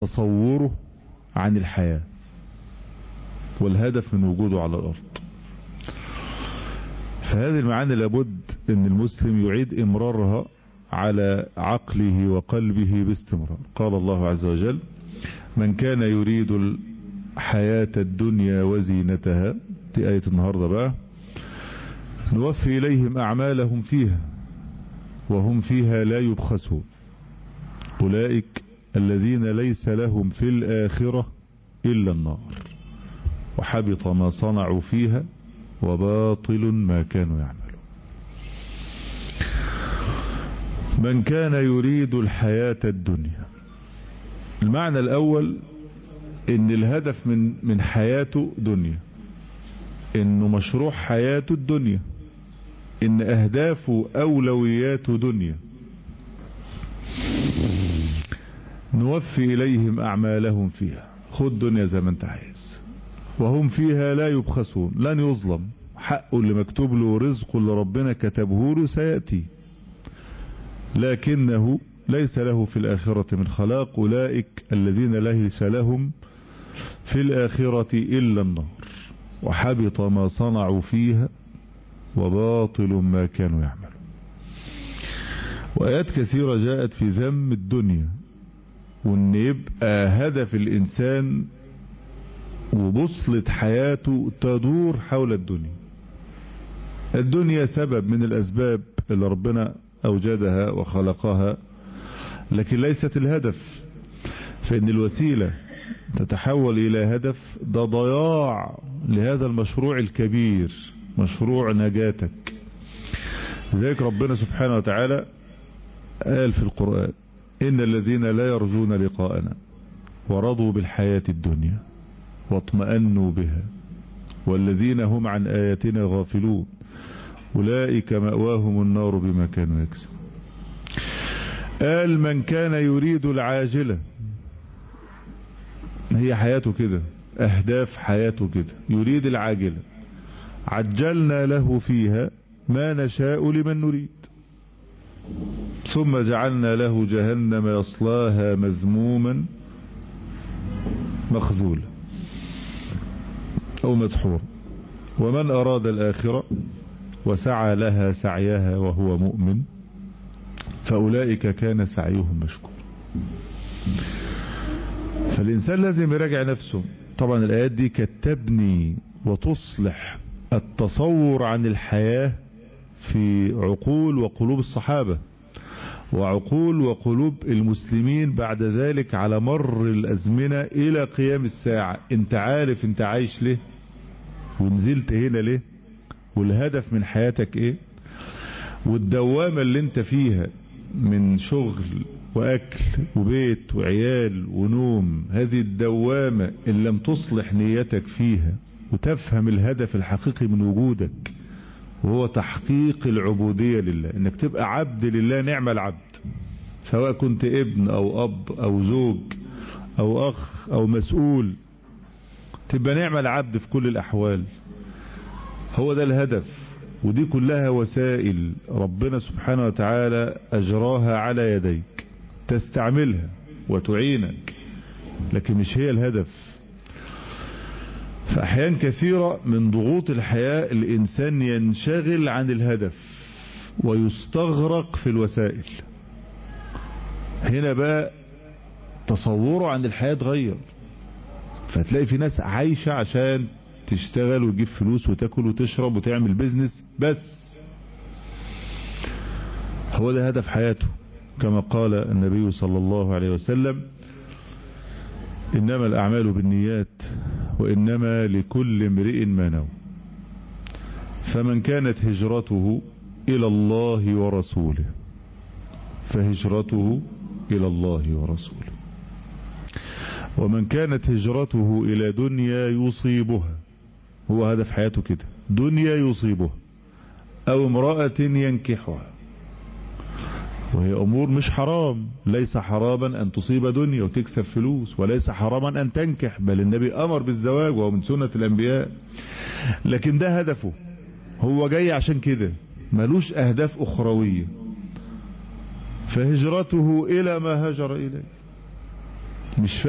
تصوره عن الحياة والهدف من وجوده على الأرض فهذه المعاني لابد أن المسلم يعيد إمرارها على عقله وقلبه باستمرار قال الله عز وجل من كان يريد الحياة الدنيا وزينتها دي آية النهاردة بقى نوفي إليهم أعمالهم فيها وهم فيها لا يبخسون أولئك الذين ليس لهم في الآخرة إلا النار وحبط ما صنعوا فيها وباطل ما كانوا يعملون من كان يريد الحياة الدنيا المعنى الأول ان الهدف من من حياته دنيا انه مشروع حياته الدنيا ان اهدافه اولوياته دنيا نوفي اليهم اعمالهم فيها خد دنيا زي ما انت عايز وهم فيها لا يبخسون لن يظلم حقه اللي مكتوب له رزقه اللي ربنا كتبه له سيأتي لكنه ليس له في الآخرة من خلاق أولئك الذين ليس لهم في الآخرة إلا النار وحبط ما صنعوا فيها وباطل ما كانوا يعملون وآيات كثيرة جاءت في ذم الدنيا وان يبقى هدف الإنسان وبصلة حياته تدور حول الدنيا الدنيا سبب من الأسباب اللي ربنا أوجدها وخلقها لكن ليست الهدف فإن الوسيلة تتحول إلى هدف ده ضياع لهذا المشروع الكبير مشروع نجاتك لذلك ربنا سبحانه وتعالى قال في القرآن إن الذين لا يرجون لقاءنا ورضوا بالحياة الدنيا واطمأنوا بها والذين هم عن آياتنا غافلون أولئك مأواهم النار بما كانوا يكسبون قال من كان يريد العاجلة هي حياته كده أهداف حياته كده يريد العاجلة عجلنا له فيها ما نشاء لمن نريد ثم جعلنا له جهنم يصلاها مذموما مخذولا أو مدحورا ومن أراد الآخرة وسعى لها سعيها وهو مؤمن فأولئك كان سعيهم مشكور فالإنسان لازم يراجع نفسه طبعا الآيات دي كانت تبني وتصلح التصور عن الحياة في عقول وقلوب الصحابة وعقول وقلوب المسلمين بعد ذلك على مر الأزمنة إلى قيام الساعة انت عارف انت عايش ليه ونزلت هنا ليه والهدف من حياتك ايه والدوامة اللي انت فيها من شغل واكل وبيت وعيال ونوم هذه الدوامة ان لم تصلح نيتك فيها وتفهم الهدف الحقيقي من وجودك وهو تحقيق العبودية لله انك تبقى عبد لله نعم العبد سواء كنت ابن او اب او زوج او اخ او مسؤول تبقى نعم العبد في كل الاحوال هو ده الهدف ودي كلها وسائل ربنا سبحانه وتعالى أجراها على يديك تستعملها وتعينك لكن مش هي الهدف فأحيان كثيرة من ضغوط الحياة الإنسان ينشغل عن الهدف ويستغرق في الوسائل هنا بقى تصوره عن الحياة اتغير فتلاقي في ناس عايشة عشان تشتغل وتجيب فلوس وتاكل وتشرب وتعمل بيزنس بس هو ده هدف حياته كما قال النبي صلى الله عليه وسلم إنما الأعمال بالنيات وإنما لكل امرئ ما نوى فمن كانت هجرته إلى الله ورسوله فهجرته إلى الله ورسوله ومن كانت هجرته إلى دنيا يصيبها هو هدف حياته كده دنيا يصيبها او امرأة ينكحها وهي امور مش حرام ليس حراما ان تصيب دنيا وتكسب فلوس وليس حراما ان تنكح بل النبي امر بالزواج وهو من سنة الانبياء لكن ده هدفه هو جاي عشان كده ملوش اهداف اخروية فهجرته الى ما هجر اليه مش